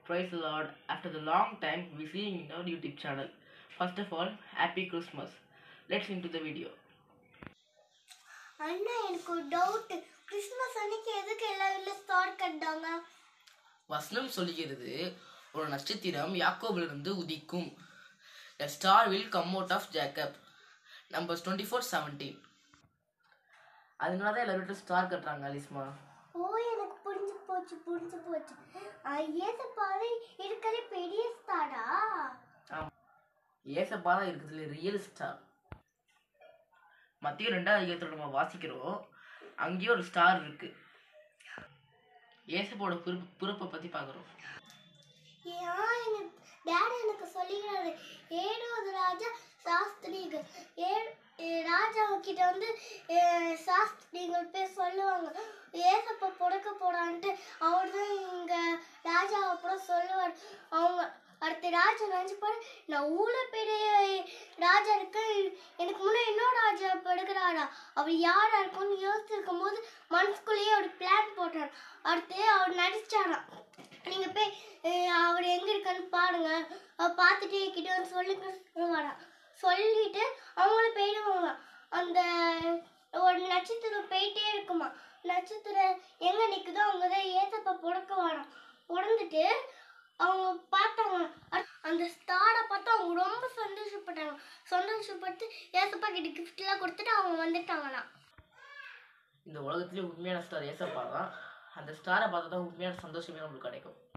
Praise the Lord. After the long time, we see in our YouTube channel. First of all, Happy Christmas. Let's into the video. அண்ணா எனக்கு ஒரு doubt Christmas அன்னைக்கு எதுக்கு எல்லா வீட்ல star கட்டாங்க வசனம் சொல்லுகிறது ஒரு நட்சத்திரம் யாக்கோபிலிருந்து உதிக்கும் A star will come out of Jacob. Numbers twenty four seventeen அதனால தான் எல்லாரும் வீட்டில் ஸ்டார் கட்டுறாங்க அலிஸ்மா ஓ எனக்கு புரிஞ்சு போச்சு புரிஞ்சு போச்சு ஏசப்பாவை இருக்கிற பெரிய ஸ்டாரா ஏசப்பா தான் இருக்கிறதுல ரியல் ஸ்டார் மத்திய ரெண்டாவது அதிகாரத்தில் நம்ம வாசிக்கிறோம் அங்கேயும் ஒரு ஸ்டார் இருக்கு ஏசப்போட பிறப்பு பிறப்பை பற்றி பார்க்குறோம் ஏன் எனக்கு டேடி எனக்கு சொல்லிக்கிறாரு ஏழாவது ராஜா சாஸ்திரிகள் ஏ ராஜா கிட்ட வந்து ஏ, சாஸ்திரிகள் போய் சொல்லுவாங்க ஏசப்பா பிறக்க போறான்ட்டு அவர் தான் இங்க ராஜா அப்புறம் சொல்லுவார் அவங்க அடுத்த ராஜா நினைச்சுப்பாரு நான் ஊழ பெரிய ராஜா இருக்கு எனக்கு முன்னே இன்னொரு ராஜா படுக்கிறாரா அவர் யாரா இருக்கும்னு யோசிச்சிருக்கும் போது மனசுக்குள்ளேயே ஒரு பிளான் போட்டார் அடுத்து அவர் நடிச்சாராம் நீங்க போய் அஹ், அவர் எங்க இருக்கான்னு பாருங்க அவர் பார்த்துட்டு கிட்ட வந்து சொல்லுங்க சொல்லுவாராம் சொல்லிட்டு அவங்களும் போயிடுவாங்க அந்த ஒரு நட்சத்திரம் போயிட்டே இருக்குமா நட்சத்திரம் எங்க நிக்குதோ அங்கதான் ஏசப்பா புடக்க வரோம் புடந்துட்டு அவங்க பார்த்தாங்க அ- அந்த ஸ்டாரை பார்த்து அவங்க ரொம்ப சந்தோஷப்பட்டாங்க சந்தோஷப்பட்டு ஏசப்பா கிட்ட gift எல்லாம் கொடுத்துட்டு அவங்க வந்துட்டாங்களாம் இந்த உலகத்திலே உண்மையான ஸ்டார் ஏசப்பா தான் அந்த ஸ்டாரை பார்த்தா தான் உண்மையான சந்தோஷமே நம்மளுக்கு கிடைக்கும்